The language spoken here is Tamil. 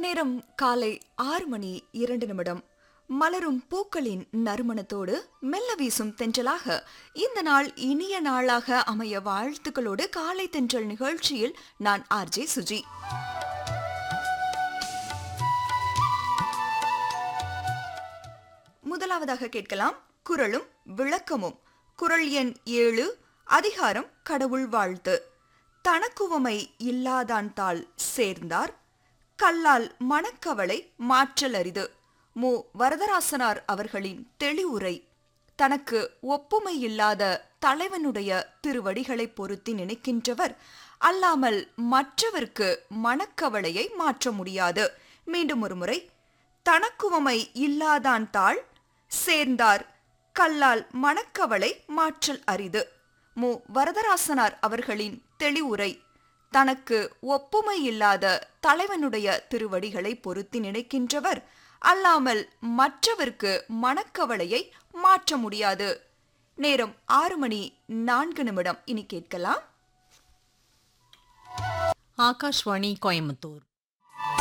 நேரம் காலை ஆறு மணி இரண்டு நிமிடம் மலரும் பூக்களின் நறுமணத்தோடு மெல்ல வீசும் தென்றலாக இந்த நாள் இனிய நாளாக அமைய வாழ்த்துக்களோடு காலை தென்றல் நிகழ்ச்சியில் நான் ஆர்ஜே சுஜி முதலாவதாக கேட்கலாம் குரலும் விளக்கமும் குரல் எண் ஏழு அதிகாரம் கடவுள் வாழ்த்து தனக்குவமை இல்லாதான் தாள் சேர்ந்தார் கல்லால் மனக்கவலை மாற்றல் அரிது மு வரதராசனார் அவர்களின் தெளிவுரை தனக்கு ஒப்புமை இல்லாத தலைவனுடைய திருவடிகளை பொருத்தி நினைக்கின்றவர் அல்லாமல் மற்றவர்க்கு மனக்கவலையை மாற்ற முடியாது மீண்டும் ஒருமுறை தனக்குவமை இல்லாதான் தாள் சேர்ந்தார் கல்லால் மனக்கவலை மாற்றல் அரிது மு வரதராசனார் அவர்களின் தெளிவுரை தனக்கு ஒப்புமை இல்லாத தலைவனுடைய திருவடிகளை பொருத்தி நினைக்கின்றவர் அல்லாமல் மற்றவர்க்கு மனக்கவலையை மாற்ற முடியாது நேரம் ஆறு மணி நான்கு நிமிடம் இனி கேட்கலாம் ஆகாஷ்வாணி கோயம்புத்தூர்